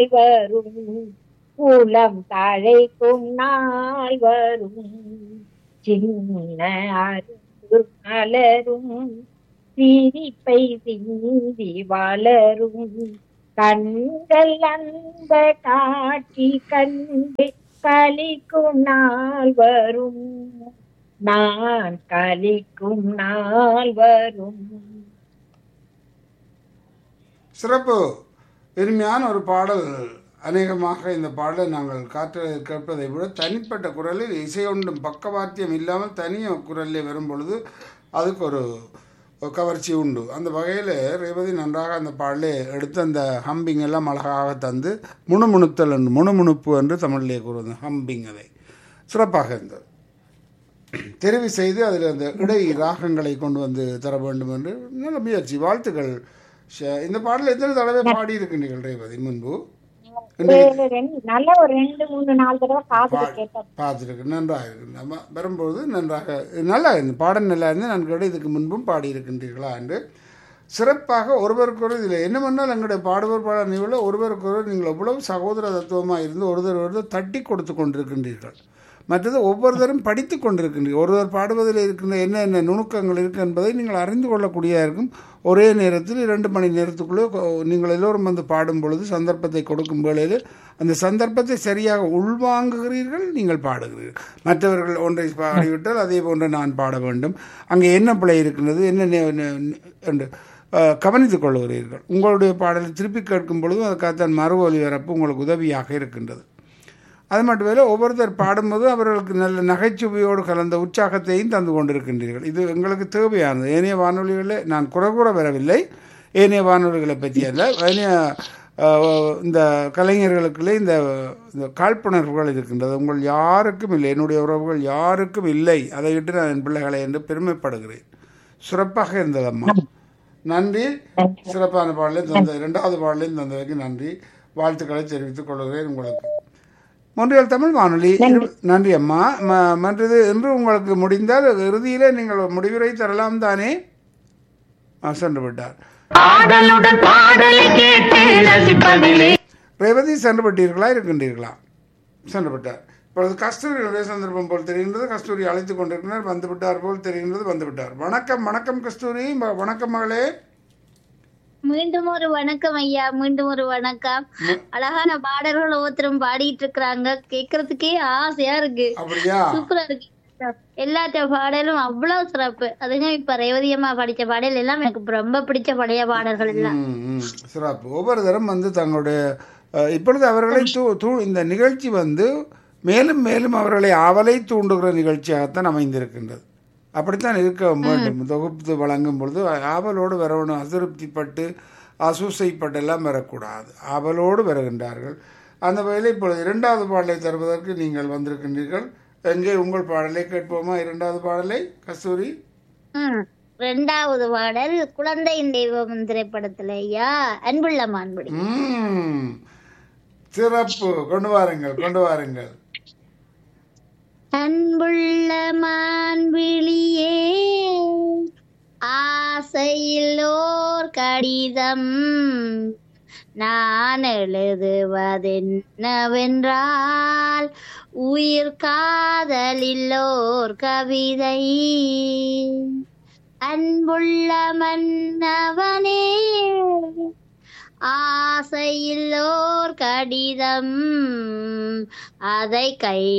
நாள் வரும் உளம் தழைக்கும் நாள் வரும் சின்ன அரும்பு மலரும் சிரிப்பை சிந்தி வளரும் கண்கள் அந்த காட்சி கண்டு கலிக்கும் நாள் வரும் நான் கலிக்கும் நாள் வரும் சிறப்பு இனிமையான ஒரு பாடல் அநேகமாக இந்த பாடலை நாங்கள் காற்று கேட்பதை விட தனிப்பட்ட குரலில் இசையொன்றும் பக்கவாத்தியம் இல்லாமல் தனிய குரலில் வரும் பொழுது அதுக்கு ஒரு ஒரு கவர்ச்சி உண்டு அந்த வகையில் ரேவதி நன்றாக அந்த பாடலை எடுத்து அந்த ஹம்பிங் எல்லாம் அழகாக தந்து முணுமுணுத்தல் என்று முணுமுணுப்பு என்று தமிழிலே கூறுவது ஹம்பிங் அதை சிறப்பாக இருந்தது தெரிவு செய்து அதில் அந்த இடை ராகங்களை கொண்டு வந்து தர வேண்டும் என்று நல்ல முயற்சி வாழ்த்துக்கள் ஷ- இந்த பாடல் எத்தனை தடவை பாடி இருக்கின்றீர்கள் ரேவதி முன்பு ஒரு ரெண்டு நல்ல ஒரு ரெண்டு மூணு நாலு தடவை காதுல கேட்டேன் பார்த்துருக்கு நன்றாக இருக்கு நம்ம வரும்போது நன்றாக நல்லா இருந்து பாடல் நல்லா இருந்து நான் கூட இதுக்கு முன்பும் பாடியிருக்கின்றீர்களா என்று சிறப்பாக ஒருவருக்கொரு இதில் என்ன பண்ணால் எங்களுடைய பாடுவர் பாடல் நிகழ்வில் ஒருவருக்கொரு நீங்கள் எவ்வளவு சகோதர தத்துவமாக இருந்து ஒருவர் ஒருவர் தட்டி கொடுத்து கொண்டிருக்கின்றீர்கள் மற்றது ஒவ்வொருத்தரும் படித்து கொண்டிருக்கின்றீர்கள் ஒருவர் பாடுவதில் இருக்கின்ற என்ன என்ன நுணுக்கங்கள் இருக்குது என்பதை நீங்கள் அறிந்து கொள்ளக்கூடியதாக இருக்கும் ஒரே நேரத்தில் இரண்டு மணி நேரத்துக்குள்ளே கொ- நீங்கள் எல்லோரும் வந்து பாடும் பொழுது சந்தர்ப்பத்தை கொடுக்கும் வேளையில் அந்த சந்தர்ப்பத்தை சரியாக உள்வாங்குகிறீர்கள் நீங்கள் பாடுகிறீர்கள் மற்றவர்கள் ஒன்றை பாடிவிட்டால் அதே போன்று நான் பாட வேண்டும் அங்கே என்ன பிழை இருக்கின்றது என்ன நே- நே- என்று அஹ், கவனித்துக் கொள்கிறீர்கள் உங்களுடைய பாடலை திருப்பி கேட்கும் பொழுதும் அதுக்காகத்தான் மறு ஒலிபரப்பு உங்களுக்கு உதவியாக இருக்கின்றது அது மட்டுமல்ல ஒவ்வொருத்தர் பாடும்போது அவர்களுக்கு நல்ல நகைச்சுவையோடு கலந்த உற்சாகத்தையும் தந்து கொண்டிருக்கின்றீர்கள் இது எங்களுக்கு தேவையானது ஏனைய வானொலிகளில் நான் குறை கூற வரவில்லை ஏனைய வானொலிகளை பற்றி அல்ல ஏனைய அஹ், இந்த கலைஞர்களுக்குள்ளே இந்த இந்த காழ்ப்புணர்வுகள் இருக்கின்றது உங்கள் யாருக்கும் இல்லை என்னுடைய உறவுகள் யாருக்கும் இல்லை அதை விட்டு நான் என் பிள்ளைகளை என்று பெருமைப்படுகிறேன் சிறப்பாக இருந்தது அம்மா நன்றி சிறப்பான பாடலையும் தந்த இரண்டாவது பாடலையும் தந்ததற்கு நன்றி வாழ்த்துக்களை தெரிவித்துக் கொள்கிறேன் உங்களுக்கு மொன்றியல் தமிழ் வானொலி இரு- நன்றி அம்மா ம- மற்றது என்று உங்களுக்கு முடிந்தால் இறுதியிலே நீங்கள் முடிவுரை தரலாம் தானே ஆ, சென்று விட்டார் ஆடலுடன் பாடலை கேட்டு ரசிப்பதிலே ரேவதி சென்று விட்டீர்களா இருக்கின்றீர்களா சென்று விட்டார் இப்பொழுது கஸ்தூரியுடைய சந்தர்ப்பம் போல் தெரிகின்றது கஸ்தூரி அழைத்துக் கொண்டிருக்கிறார் வந்து விட்டார் போல் தெரிகின்றது வந்து விட்டார் வணக்கம் வணக்கம் கஸ்தூரி வ- வணக்கம் மகளே மீண்டும் ஒரு வணக்கம் ஐயா மீண்டும் ஒரு வணக்கம் அழகான பாடல்கள் ஒவ்வொருத்தரும் பாடிட்டு இருக்கிறாங்க கேக்குறதுக்கே ஆசையா இருக்கு அப்படியா சூப்பரா இருக்கு எல்லாத்த பாடலும் அவ்வளவு சிறப்பு அதுங்க இப்ப ரேவதி அம்மா படிச்ச பாடல் எல்லாம் எனக்கு ரொம்ப பிடிச்ச பழைய பாடல்கள் எல்லாம் ம், ம். சிறப்பு ஒவ்வொரு தரம் வந்து தங்களுடைய அஹ், இப்பொழுது அவர்களை தூ தூ இந்த நிகழ்ச்சி வந்து மேலும் மேலும் அவர்களை ஆவலை தூண்டுகிற நிகழ்ச்சியாகத்தான் அமைந்திருக்கின்றது அப்படித்தான் இருக்க வேண்டும் தொகுப்பு வழங்கும் பொழுது ஆவலோடு வரணும் அதிருப்திப்பட்டு அசூசைப்பட்டு எல்லாம் வரக்கூடாது ஆவலோடு வருகின்றார்கள் அந்த வகையில் இப்பொழுது இரண்டாவது பாடலை தருவதற்கு நீங்கள் வந்திருக்கின்றீர்கள் எங்கே உங்கள் பாடலை கேட்போமா இரண்டாவது பாடலை கஸ்தூரி ம். ரெண்டாவது பாடல் குழந்தையின் தெய்வம் திரைப்படத்துல ஐயா அன்புள்ள மான்படி ம். சிறப்பு கொண்டு வாருங்கள் கொண்டு வாருங்கள் அன்புள்ள மான்விழியே ஆசையில் ஓர் கடிதம் நான் எழுதுவதென்னவென்றால் உயிர் காதலில் ஓர் கவிதை அன்புள்ள மன்னவனே ஆசையில் ஓர் கடிதம் அதை கை